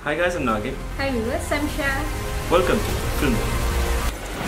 Hi guys, I'm Nagin. Hi viewers, I'm Shah. Welcome to Film.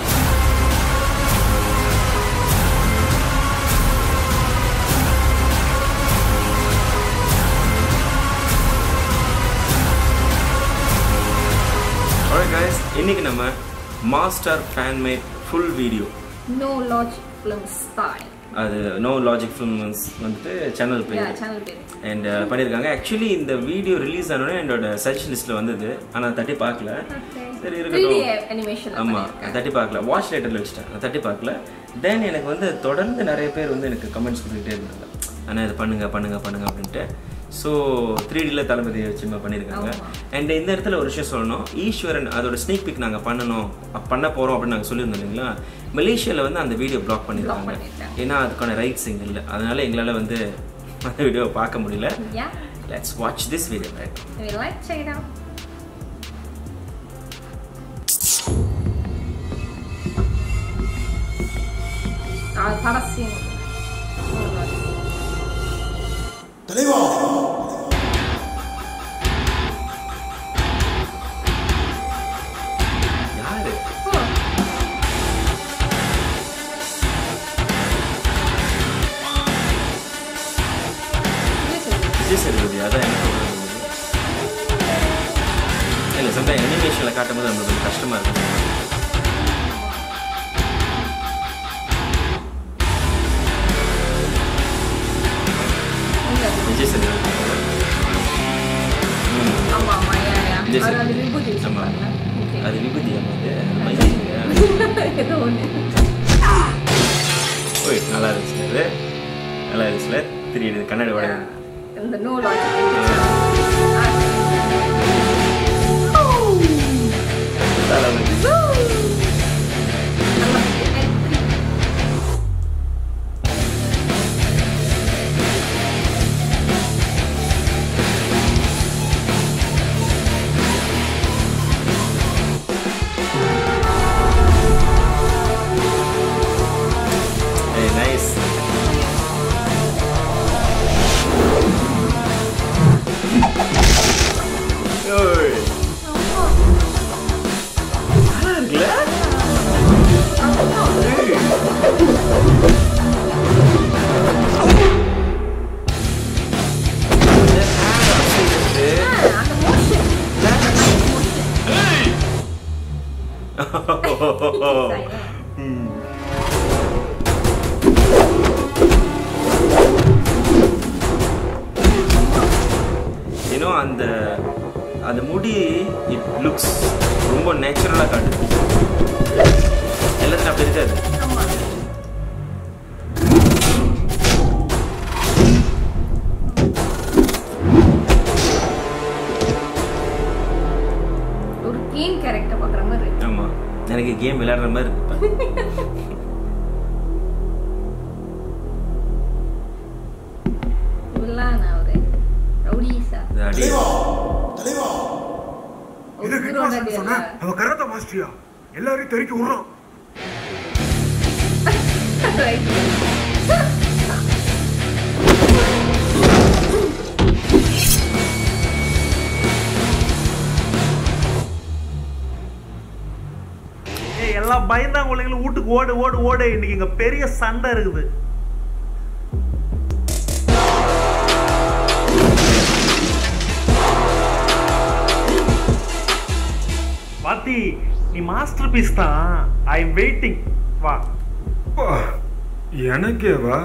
Alright guys, இன்னைக்கு நம்ம Master fanmade full video No Logic Films style. அது no logic films வந்துட்டு channel Yeah, பேர் channel பேரு. And பண்ணியிருக்காங்க actually இந்த video release ஆனோடனே என்னோட சர்ச் லிஸ்ட்டில் வந்தது ஆனால் தட்டி பார்க்கல Okay. சரி 3D இருக்கட்டும் animation ல ஆமாம் பண்ணிருக்கேன். தட்டி பார்க்கல வாட்ச் லேட்டரில் வச்சுட்டேன் நான் தட்டி பார்க்கல தென் எனக்கு வந்து தொடர்ந்து நிறைய பேர் வந்து எனக்கு கமெண்ட்ஸ் கொடுத்துக்கிட்டே இருந்தாங்க ஆனால் இது பண்ணுங்க பண்ணுங்க பண்ணுங்க அப்படின்ட்டு ஸோ த்ரீ டியில் தளபதியை வச்சு நம்ம பண்ணியிருக்காங்க ஆமா. அண்ட் இந்த இடத்துல ஒரு விஷயம் சொல்லணும் ஈஸ்வரன் அதோட ஸ்னீக் பிக் நாங்கள் பண்ணணும் அப் பண்ண போகிறோம் அப்படின்னு நாங்கள் சொல்லியிருந்தோம் இல்லைங்களா மலேசியாவில் வந்து அந்த வீடியோ பிளாக் பண்ணியிருக்காங்க பண்ணிட்டாங்க. ஏன்னா அதுக்கான ரைட்ஸ் இங்கே இல்லை அதனால எங்களால் வந்து அந்த வீடியோவை பார்க்க முடியல Yeah, let's watch this video right we like check it out. ஆ, பரஸ்யம். No logic. தலைவா யாரு Oh. Yes, it is. Vijay Sethupathi அதான் எனக்கு ஒரு இல்லை சம்டைம் அனிமேஷனில் காட்டும் போது நம்மளுக்கு கொஞ்சம் கஷ்டமாக இருக்கும் இங்க. விஜய் சேதுபதி ம். ஆமா, ஆமா, yeah, yeah. விஜய் அவர் அது சேதுபதி. விபூதி ஆமா. வச்சிருப்பாங்க. Okay. அது விபூதி அது மையம் இல்லையா? ஏதோ ஒண்ணு. ஓய் நல்லா இருந்துச்சு அது நல்லா இருந்துச்சுல தெரியுது கண்ணாடி உடைய Yeah. இந்த no logic. தளபதி Hey, nice. ஓய் நல்லா இருக்குல்ல ஏய். இந்த hand அசைக்கிறது. ம். இன்னும் அந்த அந்த முடி இட் லுக்ஸ் ரொம்ப நேச்சுரலாக காட்டுது எல்லாத்தையும் அப்படி இருக்காது ஒரு கேம் கேரக்டர் பாக்குற மாதிரி இருக்கு ஆமாம் எனக்கு கேம் விளையாடுற மாதிரி இருக்கு இப்ப. வில்லான அவரு ரவுடிஸா இது அடி தலைவா தலைவா ஒரு இது ஹீரோட கிட்வாசன் சொன்ன அவன் கராத்தா மாஸ்டரியா எல்லாரையும் தெறிக்க விடுறான் ஏய் எல்லாம் பயந்தாங்குள்ளைங்களும் வீட்டுக்கு ஓடு ஓடு ஓடு இன்னைக்கு இங்க பெரிய சண்டை இருக்குது பாத்தி நீ மாஸ்டர் பீஸ் தான் ஐ எம் வெயிட்டிங் வா அப்பா, எனக்கே வா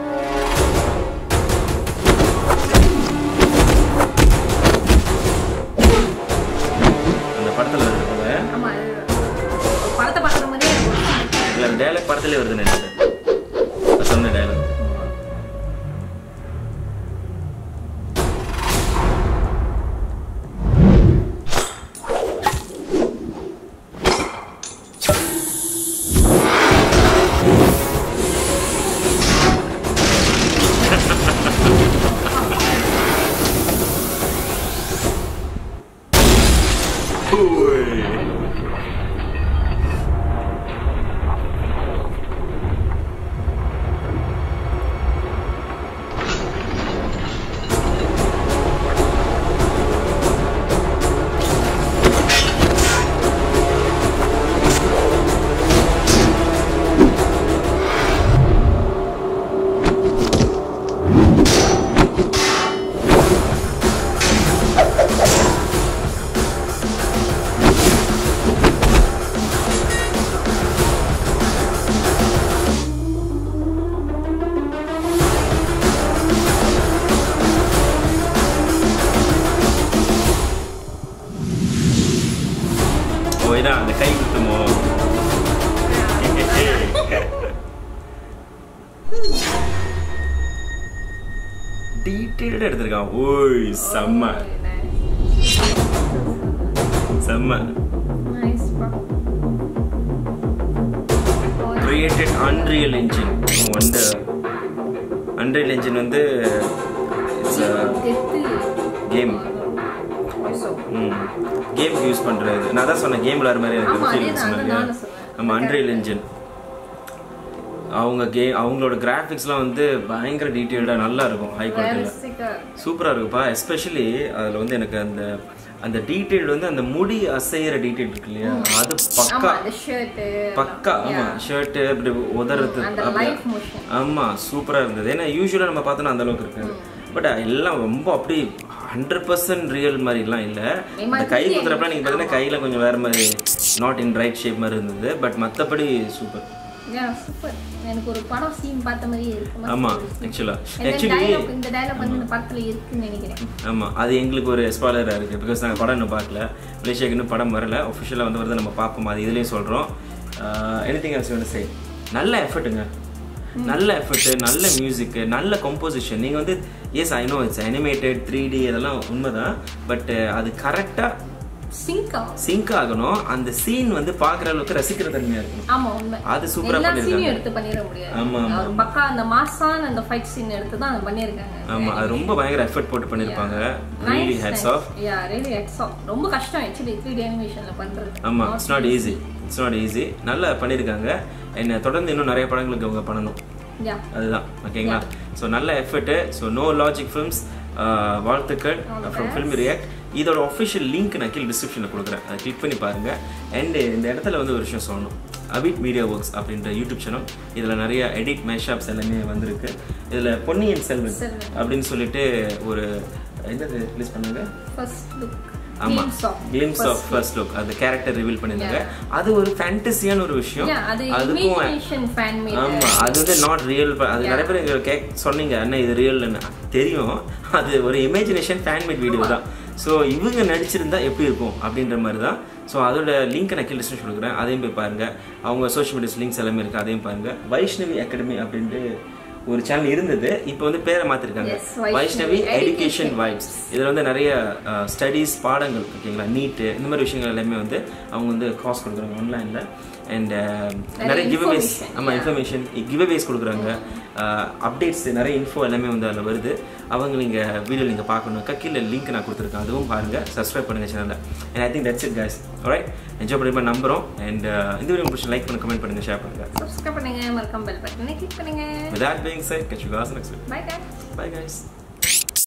அந்த படத்தில் வருது போல ஆமா அது ஒரு படத்தை பாக்குற மாதிரியே இருக்கு இல்லை அந்த டைலாக் படத்துலேயே வருது நினைக்கிறேன் சொன்ன டைலாக் இதான் அந்த கை குத்துமோ டீட்டெயில்டாக எடுத்திருக்கான் ஓய் செம்ம செம்ம நைஸ் கிரியேட்டட் அன்ரியல் என்ஜின் வந்து அன்ரியல் என்ஜின் வந்து இட்ஸ் Game. கேம் யூஸ் பண்ணுறது நான் தான் சொன்னேன் கேம் விளாட்ற மாதிரி எனக்கு ஆமா, ஃபீலிங் அதேதான், சொன்னேன் அதான் நானும் சொன்னேன். நம்ம அன்ரியல் என்ஜின் அவங்க கே அவங்களோட கிராஃபிக்ஸ்லாம் வந்து பயங்கர டீட்டெயில்டாக நல்லா இருக்கும் ஹை குவாலிட்டியில் சூப்பராக இருக்குப்பா எஸ்பெஷலி அதில் வந்து எனக்கு அந்த அந்த டீட்டெயில் வந்து அந்த முடி அசைகிற டீட்டெயில் இருக்கு இல்லையா அது ஆமா பக்கா அந்த ஷர்ட் பக்கா ஆமா ஷர்ட் அப்படி உதறது அந்த அப்படி- life motion. ஆமா சூப்பரா இருந்தது ஏன்னா யூஸ்வலா நம்ம பார்த்தோம்னா அந்த அளவுக்கு இருக்காது பட் எல்லாம் ரொம்ப அப்படி ஹண்ட்ரட் பர்சன்ட் ரியல் மாதிரிலாம் இல்ல இந்த கை குத்துறப்ப நீங்க பார்த்தீங்கன்னா கையில கொஞ்சம் வேற மாதிரி நாட் இன் ரைட் ஷேப் மாதிரி இருந்தது பட் மத்தபடி சூப்பர் சூப்பர் எனக்கு ஒரு படம் சீன் பார்த்த மாதிரியே இருக்கு ஆமா ஆக்சுவலா இந்த ஆக்சுவலி dialogue- இந்த டயலாக் வந்து இந்த படத்துல இருக்குன்னு நினைக்கிறேன் ஆமா அது எங்களுக்கு ஒரு ஸ்பாலராக இருக்குது பிகாஸ் நாங்கள் படம் இன்னும் பார்க்கல மலேசியாவுக்கு இன்னும் படம் வரல ஒஃபிஷியலாக வந்து வருது நம்ம பார்ப்போம் அது இதுலேயும் சொல்கிறோம் எனிதிங் எல்ஸ் வேணும் சே நல்ல எஃபர்ட்டுங்க நல்ல எஃபர்ட்டு நல்ல மியூசிக்கு நல்ல கம்போசிஷன் நீங்கள் வந்து yes I know it's animated three D அதெல்லாம் உண்மைதான் பட் அது கரெக்டாக சிங்க் ஆகும் சிங்க் ஆகணும் அந்த சீன் வந்து பார்க்குற அளவுக்கு ரசிக்கிற தன்மையாக இருக்கணும் ஆமா உண்மை அது சூப்பரா எல்லா பண்ணிருக்காங்க. சீனையும் எடுத்து பண்ணிட முடியாது ஆமா, ஆமா, அவர் பக்கா அந்த மாசான அந்த ஃபைட் சீன் எடுத்து தான் பண்ணியிருக்காங்க ஆமாம் அது ரொம்ப பயங்கர எஃபர்ட் போட்டு பண்ணியிருப்பாங்க really hats off yeah really heads off ரொம்ப கஷ்டம் ஆக்சுவலி 3D அனிமேஷன்ல பண்றது ஆமாம் it's not easy it's not easy நல்லா பண்ணியிருக்காங்க என்ன தொடர்ந்து இன்னும் நிறைய படங்களுக்கு அவங்க பண்ணணும் யா அதுதான் ஓகேங்களா ஸோ நல்ல effort so no logic films வாழ்த்துக்கள் ஃப்ரம் ஃபில்ம் ரியாக்ட் இதோட ஒஃபிஷியல் லிங்க் நான் கீழே டிஸ்கிரிப்ஷனில் கொடுக்குறேன் அதை கிளிக் பண்ணி பாருங்கள் அண்ட் இந்த இடத்துல வந்து ஒரு விஷயம் சொல்லணும் அபிட் மீடியா ஒர்க்ஸ் அப்படின்ற யூடியூப் சேனல் இதில் நிறைய எடிட் மேஷாப்ஸ் எல்லாமே வந்திருக்கு இதில் பொன்னியின் செல்வன் செல்வன். அப்படின்னு சொல்லிட்டு ஒரு என்னது ரிலீஸ் பண்ணாங்க ஃபர்ஸ்ட் லுக் ஆமா Glimpse of glimpse of first first look அந்த கேரக்டர் ரிவீல் பண்ணிருந்தாங்க அது ஒரு ஃபேண்டசியான ஒரு விஷயம் Yeah, அது அதுக்கும் imagination fan made. ஆமா அது வந்து நாட் ரியல் அது நிறைய பேர் எங்க கேக் சொன்னீங்க அண்ணா இது ரியல்னு தெரியும் அது ஒரு இமேஜினேஷன் ஃபேன் மேட் வீடியோ தான் ஸோ இவங்க நடிச்சிருந்தா எப்படி இருக்கும் அப்படின்ற மாதிரி தான் ஸோ அதோட லிங்க் நான் கீழே டிஸ்கிரிப்ஷன் கொடுக்குறேன் அதையும் போய் பாருங்க அவங்க சோஷியல் மீடியாஸ் லிங்க்ஸ் எல்லாமே இருக்கு அதையும் பாருங்க வைஷ்ணவி அகாடமி அப்படின்ட்டு ஒரு சேனல் இருந்தது இப்போ வந்து பேரை மாத்திருக்காங்க Yes, Vaishnavi Vaishnavi education Education vibes இதில் வந்து நிறைய ஸ்டடீஸ் பாடங்கள் ஓகேங்களா நீட்டு இந்த மாதிரி விஷயங்கள் எல்லாமே வந்து அவங்க வந்து காஸ் கொடுக்குறாங்க ஆன்லைனில் அண்ட் நிறைய கிவ்அவேஸ் information, ஆமாம் yeah. இன்ஃபர்மேஷன் கிவ்அவேஸ் கொடுக்குறாங்க அப்டேட்ஸ் நிறைய இன்ஃபோ எல்லாமே வந்து அதில் வருது அவங்க நீங்கள் வீடியோ நீங்கள் பார்க்கணுக்கா கீழே லிங்க் நான் கொடுத்துருக்கேன் அதுவும் பாருங்கள் சப்ஸ்கிரைப் பண்ணுங்கள் சேனலில் and I think that's it guys alright enjoy பண்ணி நம்புகிறோம் அண்ட் இந்த வீடியோ பிடிச்சி லைக் பண்ணி கமெண்ட் பண்ணுங்கள் ஷேர் பண்ணுங்கள் சப்ஸ்கிரைப் பண்ணுங்க மறக்காம பெல் பட்டனை கிளிக் பண்ணுங்க with that being said catch you guys next week bye guys bye guys